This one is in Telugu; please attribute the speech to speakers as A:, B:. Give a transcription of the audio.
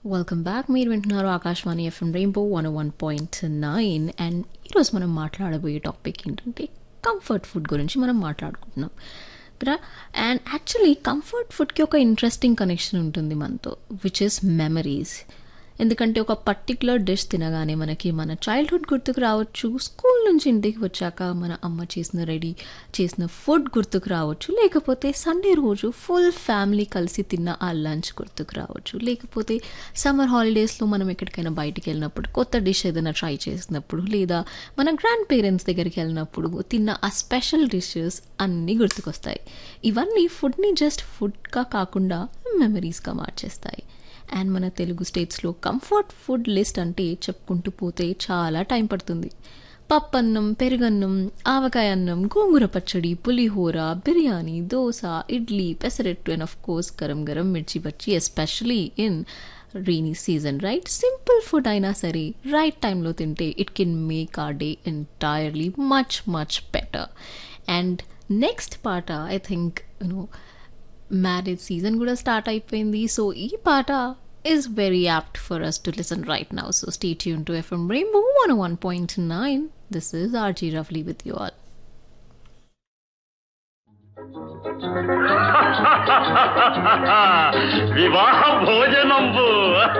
A: వెల్కమ్ బ్యాక్ మీరు వింటున్నారు Akashvani FM rainbow one one point nine and ఈరోజు మనం మాట్లాడబోయే టాపిక్ ఏంటంటే కంఫర్ట్ ఫుడ్ గురించి మనం మాట్లాడుకుంటున్నాం కదా అండ్ యాక్చువల్లీ కంఫర్ట్ ఫుడ్కి ఒక ఇంట్రెస్టింగ్ కనెక్షన్ ఉంటుంది మనతో విచ్ ఇస్ మెమరీస్ ఎందుకంటే ఒక పర్టికులర్ డిష్ తినగానే మనకి మన చైల్డ్హుడ్ గుర్తుకు రావచ్చు స్కూల్ నుంచి ఇంటికి వచ్చాక మన అమ్మ చేసిన రెడీ చేసిన ఫుడ్ గుర్తుకు రావచ్చు లేకపోతే సండే రోజు ఫుల్ ఫ్యామిలీ కలిసి తిన్న ఆ లంచ్ గుర్తుకు రావచ్చు లేకపోతే సమ్మర్ హాలిడేస్లో మనం ఎక్కడికైనా బయటికి వెళ్ళినప్పుడు కొత్త డిష్ ఏదైనా ట్రై చేసినప్పుడు లేదా మన గ్రాండ్ పేరెంట్స్ దగ్గరికి వెళ్ళినప్పుడు తిన్న ఆ స్పెషల్ డిషెస్ అన్నీ గుర్తుకొస్తాయి ఇవన్నీ ఫుడ్ని జస్ట్ ఫుడ్గా కాకుండా మెమరీస్గా మార్చేస్తాయి అండ్ మన తెలుగు స్టేట్స్లో కంఫర్ట్ ఫుడ్ లిస్ట్ అంటే చెప్పుకుంటూ పోతే చాలా టైం పడుతుంది పప్పన్నం పెరుగన్నం ఆవకాయ అన్నం గోంగూర పచ్చడి పులిహోర బిర్యానీ దోశ ఇడ్లీ పెసరెట్టు అండ్ ఆఫ్ కోర్స్ గరం గరం మిర్చి బజ్జీ especially in rainy season right simple food అయినా సరే రైట్ టైంలో తింటే it can make a day entirely much much better and next పాట I think you know marriage season కూడా స్టార్ట్ అయిపోయింది సో ఈ పాట is very apt for us to listen right now so stay tune to FM rainbow one one point nine this is RJ రఫ్లీ విత్ యూ ఆల్
B: వివాహ భోజనంబు